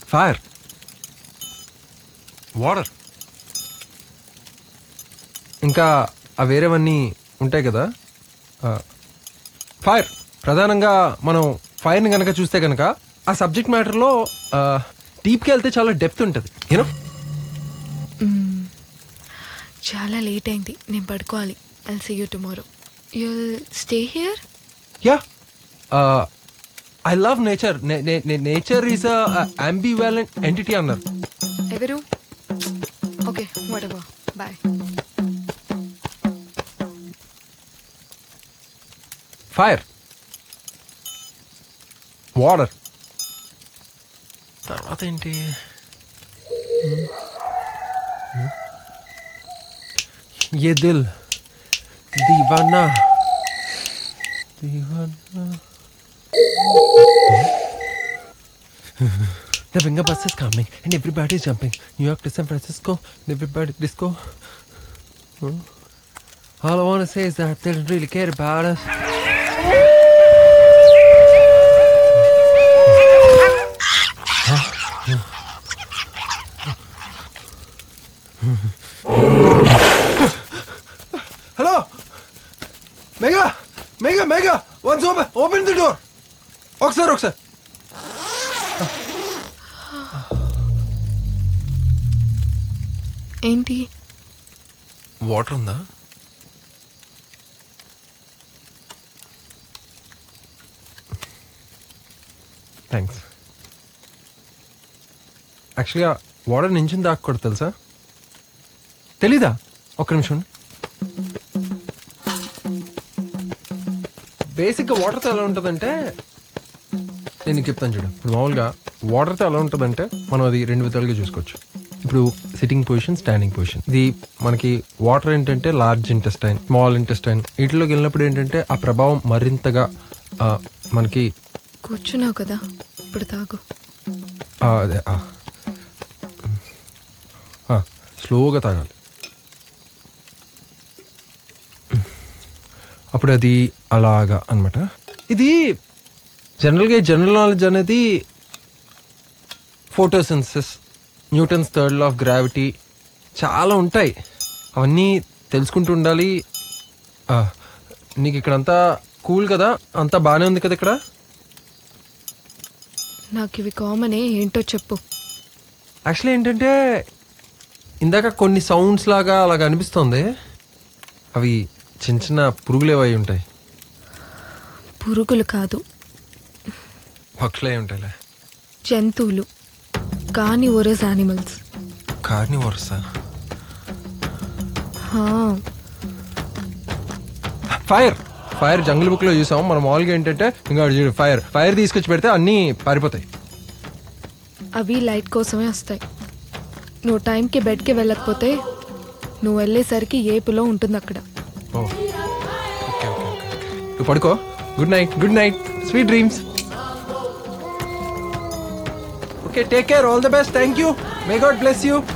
Fire water ఇంకా ఆ వేరేవన్నీ ఉంటాయి కదా ఫైర్ ప్రధానంగా మనం ఫైర్ని కనుక చూస్తే కనుక ఆ సబ్జెక్ట్ మ్యాటర్లో డీప్కి వెళ్తే చాలా డెప్త్ ఉంటుంది యూనో చాలా లేట్ అయింది నేను పడుకోవాలి I'll see you tomorrow you'll stay here yeah I love nature nature is ambivalent entity అన్నారు ఎవరు okay whatever boy fire water తర్వాత ఏంటి ये दिल दीवाना दीवाना The finger bus is coming and everybody is jumping. New York to San Francisco, and everybody disco. Hmm. All I want to say is that they don't really care about us. Hello mega mega mega once open open the door ఒకసారి ఒకసారి ఏంటి water ఉందా thanks యాక్చువల్గా water నుంచి దాక్కూడదు తెలుసా తెలీదా ఒక్క నిమిషం బేసిక్గా వాటర్తో ఎలా ఉంటుందంటే నేను నీకు చెప్తాను చూడు ఇప్పుడు మామూలుగా వాటర్తో ఎలా ఉంటుందంటే మనం అది రెండు విధాలుగా చూసుకోవచ్చు ఇప్పుడు సిట్టింగ్ పొజిషన్ స్టాండింగ్ పొజిషన్ ఇది మనకి వాటర్ ఏంటంటే లార్జ్ ఇంటెస్టైన్ స్మాల్ ఇంటెస్టైన్ వీటిలోకి వెళ్ళినప్పుడు ఏంటంటే ఆ ప్రభావం మరింతగా ఆ, మనకి కూర్చున్నావు కదా ఇప్పుడు తాగు ఆ, అదే ఆ. ఆ, స్లోగా తాగాలి అప్పుడు అది అలాగా అన్నమాట ఇది జనరల్గా జనరల్ నాలెడ్జ్ అనేది photosynthesis Newton's third law of gravity చాలా ఉంటాయి అవన్నీ తెలుసుకుంటూ ఉండాలి ఆ, నీకు ఇక్కడంతా కూల్ కదా అంతా బాగానే ఉంది కదా ఇక్కడ నాకు ఇవి కామనే ఏంటో చెప్పు యాక్చువల్లీ ఏంటంటే ఇందాక కొన్ని సౌండ్స్ లాగా అలాగ అనిపిస్తుంది అవి చిన్న చిన్న పురుగులేవి అయి ఉంటాయి పురుగులు కాదు పక్షులే ఉంటాయిలే జంతువులు కాని ఒరస్ యానిమల్స్ కార్ని వరుస ఫైర్ ఫైర్ జంగిల్ బుక్ లో చూసాం మనం మామూలుగా ఏంటంటే ఇంకా చూడు ఫైర్ ఫైర్ తీసుకొచ్చి పెడితే అన్నీ పారిపోతాయి అవి లైట్ కోసమే వస్తాయి నువ్వు టైంకి బెడ్కి వెళ్ళకపోతే నువ్వు వెళ్ళేసరికి ఏపులో ఉంటుంది అక్కడ ఓ ఓకే ఓకే ఓకే నువ్వు పడుకో good night good night sweet dreams okay take care all the best thank you may God bless you